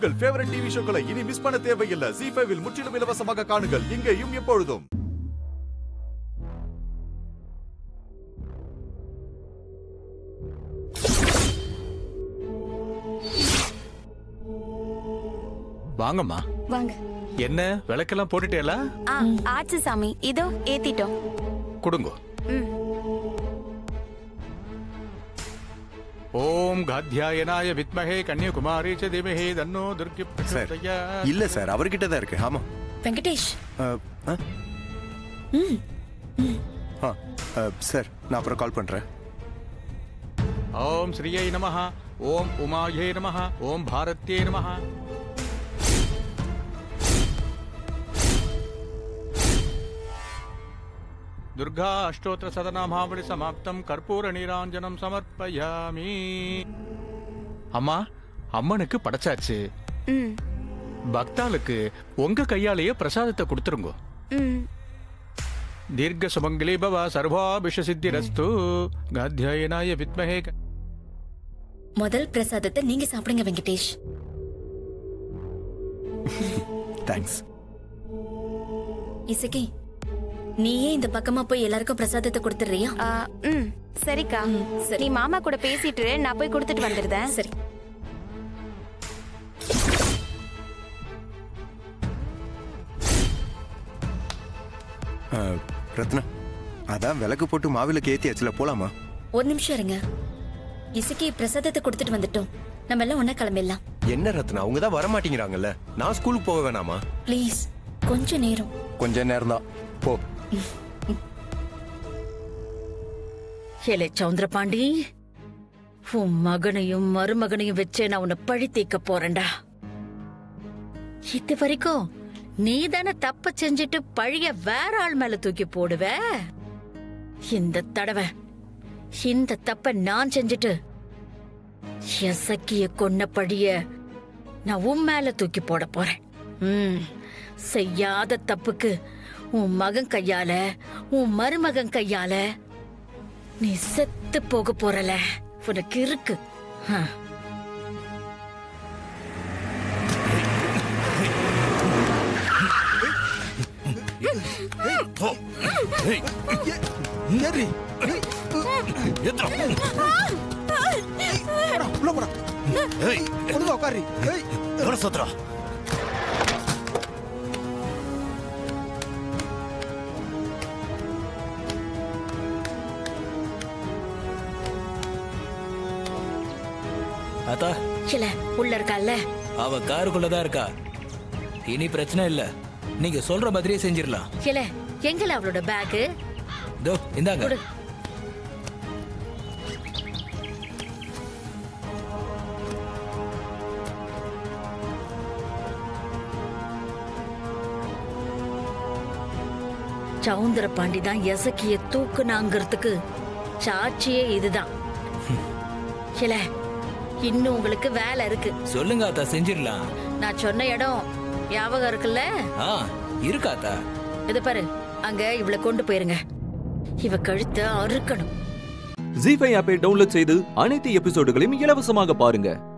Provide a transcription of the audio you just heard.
உங்கள் favourite TV ஷோக்களை இனி miss பண்ண தேவையில்லை ஜி ஃபைவில் முற்றிலும் இலவசமாக காணுங்கள் இங்கேயும் எப்பொழுதும் வாங்கம்மா வாங்க என்ன விளக்கெல்லாம் போட்டுட்டேல ஆ ஆச்சு சாமி இதோ ஏத்திட்டோம் கொடுங்க ம் ஓம் காத்தியாயனாய வித்மஹே கன்னியகுமாரி ச திமஹே தன்னோ துர்க்கி சார் பிரச்சோதயாத். இல்ல சார் அவர்கிட்ட தான் இருக்கு ஆமா வெங்கடேஷ் அஹ், அஹ், ஆ, அஹ், சார் நான் அப்புறம் கால் பண்றேன் ஓம் ஸ்ரீயை நமஹ ஓம் உமாயே நமஹ ஓம் பாரத்யே நமஹ துர்கா அஷ்டோத்திர சதநாமாவளி சமாப்தம் கற்பூர நீராஞ்சனம் சமர்ப்பயாமி அம்மா அம்மனுக்கு படைச்சாச்சு ம் பக்தாளுக்கு உங்க கையாலேயே பிரசாதத்தை கொடுத்துருங்க ம் தீர்க்க சுமங்கலி பவ சர்வாபிஷ சித்திரஸ்து காத்தியாயனாய வித்மஹே க- முதல் பிரசாதத்தை நீங்க சாப்பிடுங்க வெங்கடேஷ் தேங்க்ஸ் இசக்கி நீயே இந்த பக்கமா போய் எல்லாருக்கும் பிரசாதத்தை கொடுத்துடுறியா ஆ, ம் சரிக்கா சரி. நீ மாமா கூட பேசிட்டு இரு, நான் போய் கொடுத்துட்டு வந்துடுறேன் சரி அஹ், ரத்னா அதான் விளக்கு போட்டு மாவிளக்கு ஏத்தியாச்சுல போலாமா ஒரு நிமிஷம் இருங்க இசக்கி பிரசாதத்தை கொடுத்துட்டு வந்துட்டோம் நம்ம எல்லாம் ஒண்ணா கிளம்பிடலாம் என்ன ரத்னா அவங்க தான் வர மாட்டேங்கிறாங்கல்ல நான் ஸ்கூலுக்கு போக வேணாமா ப்ளீஸ் கொஞ்ச நேரம் கொஞ்ச நேரம் தான் போ ஏலே சவுந்தரபாண்டி உன் மகனையும் மருமகனையும் வச்சே நான் உன்னை பழி தீர்க்க போறேன்டா இது வரைக்கும் நீ தானே தப்ப செஞ்சுட்டு பழிய வேற ஆள் மேல தூக்கி போடுவ இந்த தடவை இந்த தப்ப நான் செஞ்சுட்டு எசக்கிய கொன்ன பழிய நான் உன் மேல தூக்கி போட போறேன் ம் செய்யாத தப்புக்கு உன் மகன் கையால உன் மருமகன் கையால நீ செத்து போக போறல உனக்கு இருக்கு ஆ. அத்தா இல்ல உள்ள இருக்கல்ல அவ காருக்குள்ளதான் இருக்கா இனி பிரச்சனை இல்ல நீங்க சொல்ற மாதிரியே செஞ்சிடலாம் இல்ல எங்கல அவளோட பேக் தோ இந்தாங்க கொடு சவுந்தர பாண்டி தான் எசக்கிய தூக்குனாங்கிறதுக்கு சாட்சியே இதுதான் இல்ல இன்னும் உங்களுக்கு வேலை இருக்கு சொல்லுங்க அத்தா செஞ்சிடலாம் நான் சொன்ன இடம் ஞாபகம் இருக்குல்ல ஆ இருக்கா அத்தா இது பாரு அங்க இவளை கொண்டு போயிருங்க இவ கழுத்தை அறுக்கணும் ஜி ஃபைவ் ஆப்பை டவுன்லோட் செய்து அனைத்து எபிசோடுகளையும் இலவசமாக பாருங்க